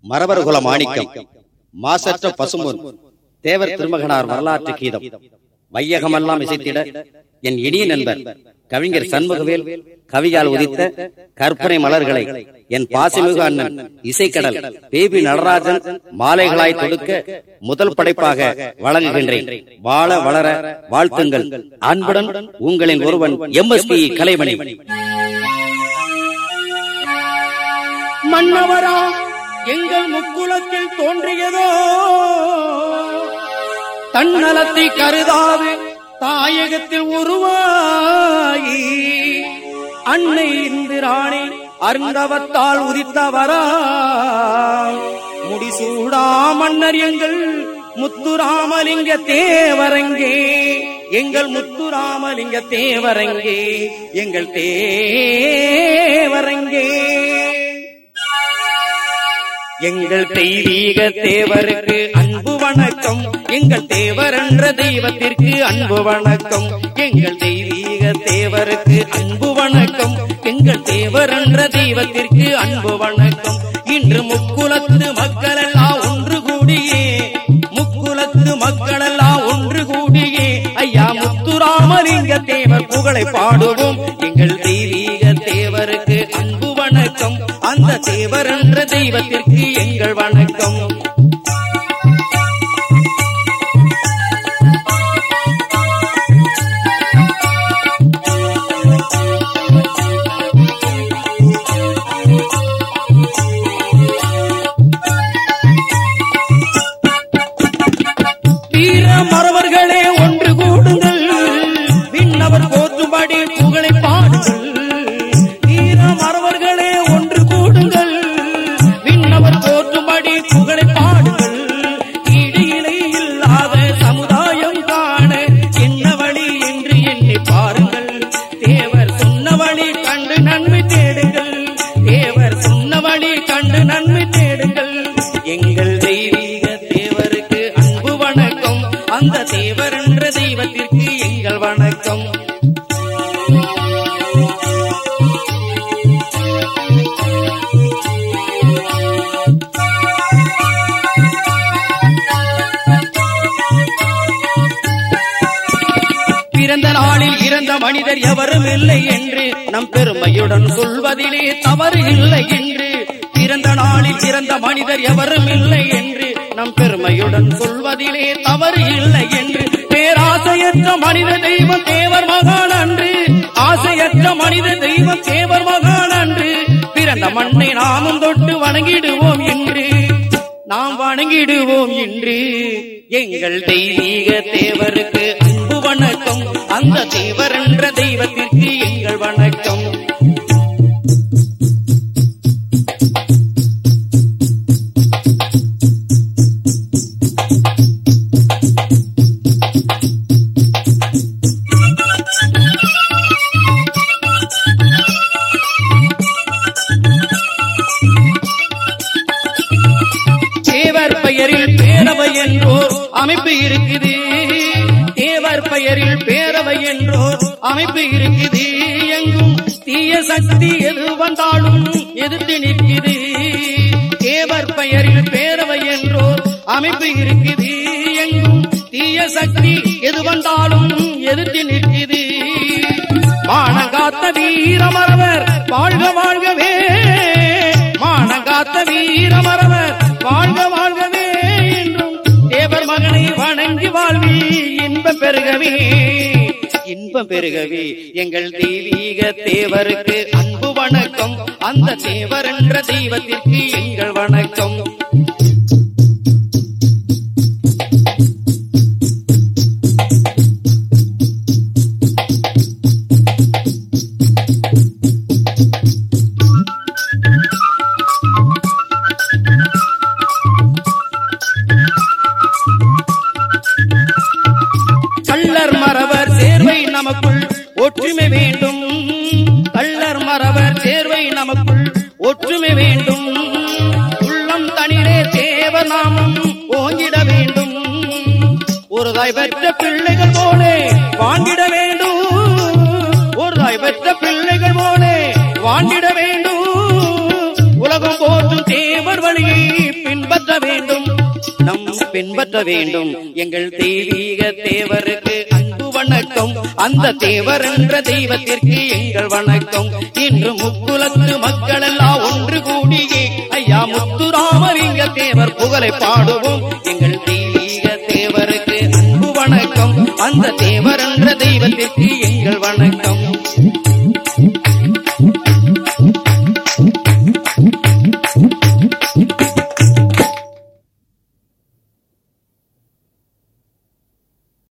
மரபர்குல மாணிக்கம் மாசற்ற பசுமுன் தேவர் திருமகனார் வரலாற்று கீதம் வையகமெல்லாம் இசைத்திட என் இனிய நண்பர் கவிஞர் சண்முகவேல் கவியால் உதித்த கற்பனை மலர்களை என் பாசிமிகு அண்ணன் இசைக்கடல் பேபி நடராஜன் மாலைகளாய் தொடுக்க முதல் படைப்பாக வழங்குகின்றேன் வாழ வளர வாழ்த்துங்கள் அன்புடன் உங்களின் ஒருவன் எம்எஸ்பி கலைமணி மன்னவரா எங்கள் முக்குலத்தில் தோன்றியதோ தன்னலத்தை கருதாது தாயகத்தில் உருவாயி அன்னை இந்திராணி அருந்தவத்தால் உதித்தவரா முடிசூடா மன்னர் எங்கள் முத்துராமலிங்க தேவரங்கே எங்கள் முத்துராமலிங்க தேவரங்கே எங்கள் தேவரங்கே எங்கள் தெய்வீக தேவருக்கு அன்பு வணக்கம் எங்கள் தேவர் என்ற தெய்வத்திற்கு அன்பு வணக்கம் எங்கள் தெய்வீக தேவருக்கு அன்பு வணக்கம் எங்கள் தேவர் என்ற தெய்வத்திற்கு அன்பு வணக்கம் இன்று முக்குலத்து மக்கள் எல்லாம் ஒன்று கூடியே முக்குலத்து மக்கள் எல்லாம் ஒன்று கூடியே ஐயா முத்துராமலிங்க தேவர் புகழை பாடுவோம் எங்கள் தெய்வீக தேவருக்கு அன்பு வணக்கம் அந்த தேவர் என்ற தெய்வத்திற்கு எங்கள் வணக்கம் வீர மறவர்களே ஒன்று கூடுங்கள் விண்ணவர் போற்றும்படி புகழை பாடுங்கள் வீர மறவர்களே ஒன்று கூடுங்கள் விண்ணவர் போற்றும்படி புகழை பாடுங்கள் ஈடு இணை இல்லாத சமுதாயம் காண என்ன வழி என்று எண்ணி பாருங்கள் தேவர் சொன்ன வழி கண்டு நன்மை தேடுங்கள் தேவர் சொன்ன வழி கண்டு நன்மை தேடுங்கள் எங்கள் தெய்வீக தேவருக்கு அன்பு வணக்கம் அந்த தேவர் என்ற தெய்வத்திற்கு எங்கள் வணக்கம் பிறந்த நாளில் இறந்த மனிதர் எவரும் இல்லை என்று நம் பெருமையுடன் சொல்வதிலே தவறு இல்லை என்று பிறந்த நாளில் இறந்த மனிதர் எவரும் இல்லை என்று நம் பெருமையுடன் சொல்வதிலே தவறு இல்லை என்று பேராசையற்ற மனித தெய்வம் தேவர் மகான் அன்று ஆசையற்ற மனித தெய்வம் தேவர் மகான் அன்று பிறந்த மண்ணை நாமும் தொட்டு வணங்கிடுவோம் என்று நாம் வணங்கிடுவோம் என்று எங்கள் தெய்வீக தேவருக்கு அன்பு வணக்கம் அந்த தேவர் என்ற தெய்வத்திற்கு எங்கள் வணக்கம் தேவர் பெயரில் பேரவை என்றோர் அமைப்பு இருக்குது தேவர் பெயரில் பேரவை என்றோர் அமைப்பு இருக்குது எங்கும் தீய சக்தி எது வந்தாலும் எதிர்த்து நிற்குது தேவர் பெயரில் பேரவை என்றோர் அமைப்பு இருக்குது எங்கும் தீய சக்தி எது வந்தாலும் எதிர்த்து நிற்குது மானங்காத்த வீரமரவர் வாழ்க வாழ்கவே மானங்காத்த வீரமரவர் வாழ்க வாழ்கவே என்றும் தேவர் மகனை வணங்கி வாழ்வி இன்பம் பெருகவே இன்பம் பெருகவே எங்கள் தெய்வீக தேவருக்கு அன்பு வணக்கம் அந்த தேவர் என்ற தெய்வத்திற்கு எங்கள் வணக்கம் கள்ளர் மறவர் சேர்வை நமக்குள் ஒற்றுமை வேண்டும் கள்ளர் மறவர் சேர்வை நமக்குள் ஒற்றுமை வேண்டும் உள்ளம் தனிலே தேவ நாமம் ஓங்கிட வேண்டும் ஒரு தாய் பெற்ற பிள்ளைகள் போலே வாண்டிட வேண்டும் ஒரு தாய் பெற்ற பிள்ளைகள் போலே வாண்டிட வேண்டும் உலகம் போற்றும் தேவர் வழியை பின்பற்ற வேண்டும் நம் பின்பற்ற வேண்டும் எங்கள் தெய்வீக தேவருக்கு அன்பு வணக்கம் அந்த தேவர் என்ற தெய்வத்திற்கு எங்கள் வணக்கம் இன்று முக்குலத்து மக்கள் எல்லாம் ஒன்று கூடியே ஐயா முத்துராமலிங்க தேவர் புகழை பாடுவோம் எங்கள் தெய்வீக தேவருக்கு அன்பு வணக்கம் அந்த தேவர் என்ற தெய்வத்திற்கு